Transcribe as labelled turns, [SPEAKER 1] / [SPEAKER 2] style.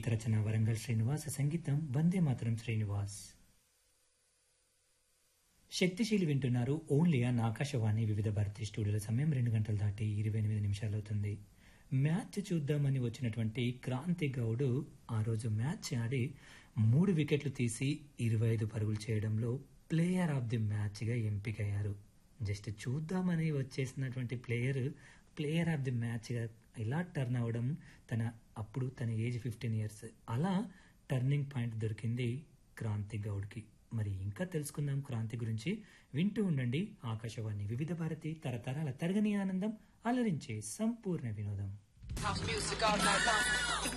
[SPEAKER 1] రచన వరంగల్ శ్రీనివాస్ సంగీతం వందే మాతరం శ్రీనివాస్ శక్తిశీలి వింటున్నారు ఓన్లీ అన్ ఆకాశవాణి వివిధ భారతీయ స్టూడియోల సమయం రెండు గంటలు దాటి ఇరవై ఎనిమిది నిమిషాలు అవుతుంది మ్యాచ్ చూద్దామని వచ్చినటువంటి క్రాంతి గౌడ్ ఆ రోజు మ్యాచ్ ఆడి మూడు వికెట్లు తీసి ఇరవై ఐదు పరుగులు చేయడంలో ప్లేయర్ ఆఫ్ ది మ్యాచ్గా ఎంపికయ్యారు జస్ట్ చూద్దామని వచ్చేసినటువంటి ప్లేయర్ ప్లేయర్ ఆఫ్ ది మ్యాచ్గా ఇలా టర్న్ అవ్వడం తన అప్పుడు తన ఏజ్ ఫిఫ్టీన్ ఇయర్స్ అలా టర్నింగ్ పాయింట్ దొరికింది క్రాంతి గౌడ్కి మరి ఇంకా తెలుసుకుందాం క్రాంతి గురించి వింటూ ఉండండి ఆకాశవాణి వివిధ భారతి తరతరాల తరగని ఆనందం అలరించే సంపూర్ణ వినోదం
[SPEAKER 2] House music all night long.